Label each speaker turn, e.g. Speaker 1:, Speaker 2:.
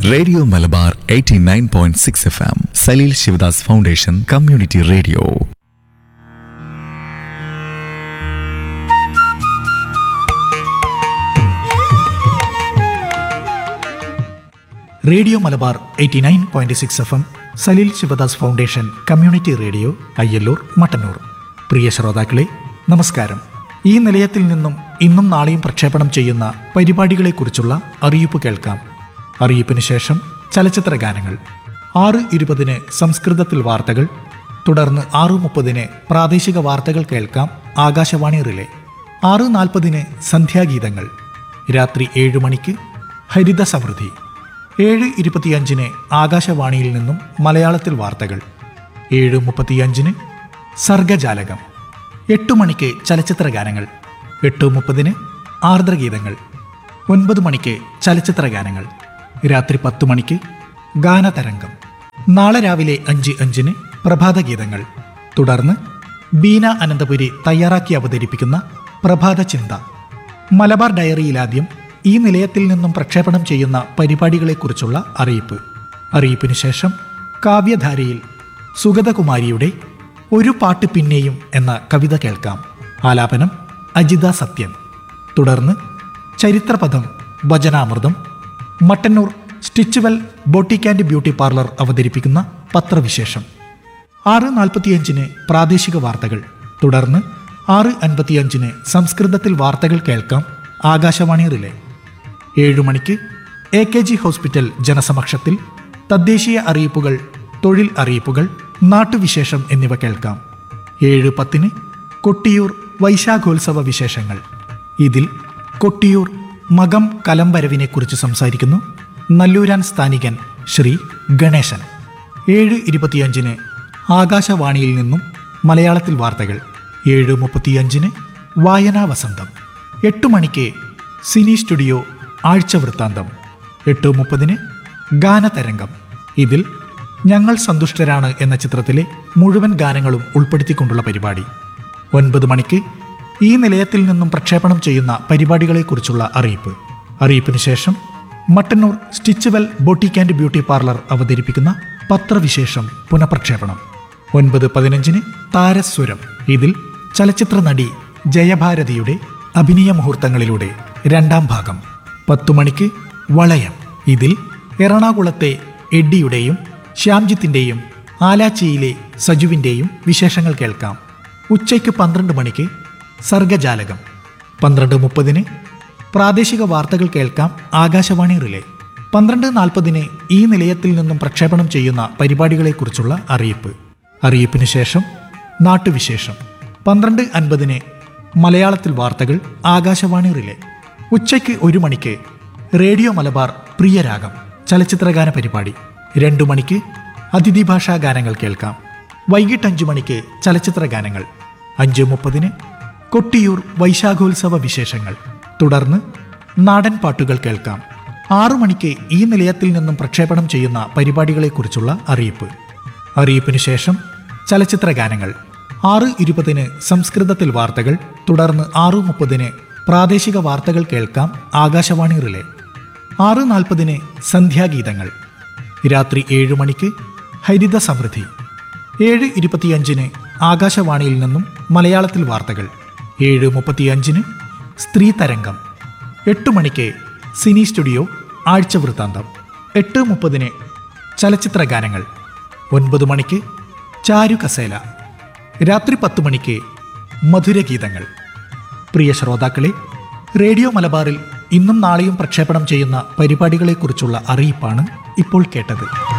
Speaker 1: radio Malabar 89.6 F M Saleel Shivadas foundation community radio
Speaker 2: radio Malabar eighty nine point six F M Saleel Shivadas foundation community radio Ayyallur Mattannur പ്രിയ ശ്രോതാക്കളെ നമസ്കാരം ഈ നിലയത്തിൽ നിന്നും ഇന്നും നാളെയും പ്രക്ഷേപണം ചെയ്യുന്ന പരിപാടികളെക്കുറിച്ചുള്ള അറിയിപ്പ് കേൾക്കാം അറിയിപ്പിന് ശേഷം ചലച്ചിത്ര ഗാനങ്ങൾ ആറ് ഇരുപതിന് സംസ്കൃതത്തിൽ വാർത്തകൾ തുടർന്ന് ആറ് മുപ്പതിന് പ്രാദേശിക വാർത്തകൾ കേൾക്കാം ആകാശവാണി റിലേ ആറ് നാൽപ്പതിന് സന്ധ്യാഗീതങ്ങൾ രാത്രി ഏഴ് മണിക്ക് ഹരിത സമൃദ്ധി ഏഴ് ഇരുപത്തിയഞ്ചിന് ആകാശവാണിയിൽ നിന്നും മലയാളത്തിൽ വാർത്തകൾ ഏഴ് മുപ്പത്തിയഞ്ചിന് സർഗജാലകം എട്ട് മണിക്ക് ചലച്ചിത്ര ഗാനങ്ങൾ എട്ട് മുപ്പതിന് ആർദ്രഗീതങ്ങൾ ഒൻപത് മണിക്ക് ചലച്ചിത്ര ഗാനങ്ങൾ രാത്രി പത്ത് മണിക്ക് ഗാനതരംഗം നാളെ രാവിലെ അഞ്ച് അഞ്ചിന് പ്രഭാത ഗീതങ്ങൾ തുടർന്ന് ബീന അനന്തപുരി തയ്യാറാക്കി അവതരിപ്പിക്കുന്ന പ്രഭാത ചിന്ത മലബാർ ഡയറിയിലാദ്യം ഈ നിലയത്തിൽ നിന്നും പ്രക്ഷേപണം ചെയ്യുന്ന പരിപാടികളെക്കുറിച്ചുള്ള അറിയിപ്പ് അറിയിപ്പിന് ശേഷം കാവ്യധാരയിൽ സുഗതകുമാരിയുടെ ഒരു പാട്ട് പിന്നെയും എന്ന കവിത കേൾക്കാം ആലാപനം അജിത സത്യൻ തുടർന്ന് ചരിത്രപഥം വചനാമൃതം Mattannur Stitchual boutique and beauty parlour അവതരിപ്പിക്കുന്ന പത്രവിശേഷം ആറ് നാൽപ്പത്തിയഞ്ചിന് പ്രാദേശിക വാർത്തകൾ തുടർന്ന് ആറ് അൻപത്തിയഞ്ചിന് സംസ്കൃതത്തിൽ വാർത്തകൾ കേൾക്കാം ആകാശവാണി റിലേ ഏഴു മണിക്ക് എ കെ ജി ഹോസ്പിറ്റൽ ജനസമക്ഷത്തിൽ തദ്ദേശീയ അറിയിപ്പുകൾ തൊഴിൽ അറിയിപ്പുകൾ നാട്ടുവിശേഷം എന്നിവ കേൾക്കാം ഏഴ് പത്തിന് കൊട്ടിയൂർ വൈശാഖോത്സവ വിശേഷങ്ങൾ ഇതിൽ കൊട്ടിയൂർ മകം കലംവരവിനെക്കുറിച്ച് സംസാരിക്കുന്നു നല്ലൂരാൻ സ്ഥാനികൻ ശ്രീ ഗണേശൻ ഏഴ് ഇരുപത്തിയഞ്ചിന് ആകാശവാണിയിൽ നിന്നും മലയാളത്തിൽ വാർത്തകൾ ഏഴ് മുപ്പത്തിയഞ്ചിന് വായനാ വസന്തം എട്ട് മണിക്ക് സിനി സ്റ്റുഡിയോ ആഴ്ച വൃത്താന്തം എട്ട് മുപ്പതിന് ഗാനതരംഗം ഇതിൽ ഞങ്ങൾ സന്തുഷ്ടരാണ് എന്ന ചിത്രത്തിലെ മുഴുവൻ ഗാനങ്ങളും ഉൾപ്പെടുത്തിക്കൊണ്ടുള്ള പരിപാടി ഒൻപത് മണിക്ക് ഈ നിലയത്തിൽ നിന്നും പ്രക്ഷേപണം ചെയ്യുന്ന പരിപാടികളെക്കുറിച്ചുള്ള അറിയിപ്പ് അറിയിപ്പിന് ശേഷം Mattannur Stitchual boutique and beauty parlour അവതരിപ്പിക്കുന്ന പത്രവിശേഷം പുനഃപ്രക്ഷേപണം ഒൻപത് പതിനഞ്ചിന് താരസ്വരം ഇതിൽ ചലച്ചിത്ര നടി ജയഭാരതിയുടെ അഭിനയ മുഹൂർത്തങ്ങളിലൂടെ രണ്ടാം ഭാഗം പത്തു മണിക്ക് വളയം ഇതിൽ എറണാകുളത്തെ എഡ്ഡിയുടെയും ശ്യാംജിത്തിന്റെയും ആലാച്ചിയിലെ സജുവിന്റെയും വിശേഷങ്ങൾ കേൾക്കാം ഉച്ചയ്ക്ക് പന്ത്രണ്ട് മണിക്ക് സർഗജാലകം പന്ത്രണ്ട് മുപ്പതിന് പ്രാദേശിക വാർത്തകൾ കേൾക്കാം ആകാശവാണി റിലേ പന്ത്രണ്ട് നാൽപ്പതിന് ഈ നിലയത്തിൽ നിന്നും പ്രക്ഷേപണം ചെയ്യുന്ന പരിപാടികളെക്കുറിച്ചുള്ള അറിയിപ്പ് അറിയിപ്പിന് ശേഷം നാട്ടുവിശേഷം പന്ത്രണ്ട് അൻപതിന് മലയാളത്തിൽ വാർത്തകൾ ആകാശവാണി റിലേ ഉച്ചയ്ക്ക് ഒരു മണിക്ക് റേഡിയോ മലബാർ പ്രിയരാഗം ചലച്ചിത്രഗാന പരിപാടി രണ്ടു മണിക്ക് അതിഥി ഭാഷാ ഗാനങ്ങൾ കേൾക്കാം വൈകിട്ട് അഞ്ചു മണിക്ക് ചലച്ചിത്ര ഗാനങ്ങൾ അഞ്ച് മുപ്പതിന് കൊട്ടിയൂർ വൈശാഖോത്സവ വിശേഷങ്ങൾ തുടർന്ന് നാടൻ പാട്ടുകൾ കേൾക്കാം ആറു മണിക്ക് ഈ നിലയത്തിൽ നിന്നും പ്രക്ഷേപണം ചെയ്യുന്ന പരിപാടികളെക്കുറിച്ചുള്ള അറിയിപ്പ് അറിയിപ്പിന് ശേഷം ചലച്ചിത്ര ഗാനങ്ങൾ ആറ് ഇരുപതിന് സംസ്കൃതത്തിൽ വാർത്തകൾ തുടർന്ന് ആറു മുപ്പതിന് പ്രാദേശിക വാർത്തകൾ കേൾക്കാം ആകാശവാണി റിലേ ആറ് നാൽപ്പതിന് സന്ധ്യാഗീതങ്ങൾ രാത്രി ഏഴ് മണിക്ക് ഹരിത സമൃദ്ധി ഏഴ് ഇരുപത്തിയഞ്ചിന് ആകാശവാണിയിൽ നിന്നും മലയാളത്തിൽ വാർത്തകൾ ഏഴ് മുപ്പത്തിയഞ്ചിന് സ്ത്രീ തരംഗം എട്ട് മണിക്ക് സിനി സ്റ്റുഡിയോ ആഴ്ച വൃത്താന്തം എട്ട് മുപ്പതിന് ചലച്ചിത്ര ഗാനങ്ങൾ ഒൻപത് മണിക്ക് ചാരു കസേല രാത്രി പത്ത് മണിക്ക് മധുരഗീതങ്ങൾ പ്രിയ ശ്രോതാക്കളെ റേഡിയോ മലബാറിൽ ഇന്നും നാളെയും പ്രക്ഷേപണം ചെയ്യുന്ന പരിപാടികളെക്കുറിച്ചുള്ള അറിയിപ്പാണ് ഇപ്പോൾ കേട്ടത്